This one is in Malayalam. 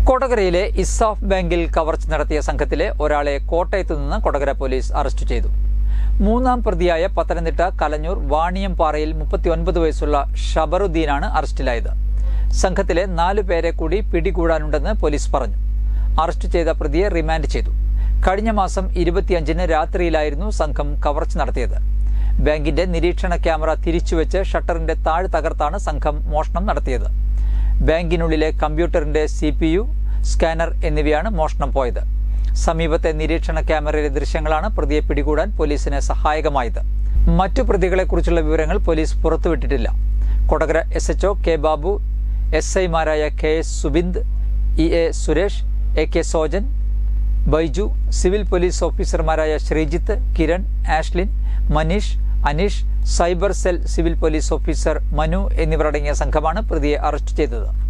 കൊടകരയിലെ ഇസാഫ് ബാങ്കിൽ കവർച്ച നടത്തിയ സംഘത്തിലെ ഒരാളെ കോട്ടയത്തു നിന്ന് കൊടകര പോലീസ് അറസ്റ്റ് ചെയ്തു മൂന്നാം പ്രതിയായ പത്തനംതിട്ട കലഞ്ഞൂർ വാണിയംപാറയിൽ മുപ്പത്തിയൊൻപത് വയസ്സുള്ള ഷബറുദ്ദീനാണ് അറസ്റ്റിലായത് സംഘത്തിലെ നാലു പേരെ കൂടി പിടികൂടാനുണ്ടെന്ന് പോലീസ് പറഞ്ഞു അറസ്റ്റ് ചെയ്ത പ്രതിയെ റിമാൻഡ് ചെയ്തു കഴിഞ്ഞ മാസം ഇരുപത്തിയഞ്ചിന് രാത്രിയിലായിരുന്നു സംഘം കവർച്ച നടത്തിയത് ബാങ്കിന്റെ നിരീക്ഷണ ക്യാമറ തിരിച്ചുവെച്ച് ഷട്ടറിന്റെ താഴ് തകർത്താണ് സംഘം മോഷണം നടത്തിയത് ബാങ്കിനുള്ളിലെ കമ്പ്യൂട്ടറിന്റെ സി പി യു സ്കാനർ എന്നിവയാണ് മോഷണം പോയത് സമീപത്തെ നിരീക്ഷണ ക്യാമറയിലെ ദൃശ്യങ്ങളാണ് പ്രതിയെ പിടികൂടാൻ പോലീസിന് സഹായകമായത് മറ്റു പ്രതികളെക്കുറിച്ചുള്ള വിവരങ്ങൾ പോലീസ് പുറത്തുവിട്ടിട്ടില്ല Kodakara S H O K Babu S ഐമാരായ K S Subind E A Suresh A K Sojan Baiju civil police ഓഫീസർമാരായ Sreejith Kiran Ashlin Manish Aneesh cyber cell civil police officer Manu എന്നിവരടങ്ങിയ സംഘമാണ് പ്രതിയെ അറസ്റ്റ് ചെയ്തത്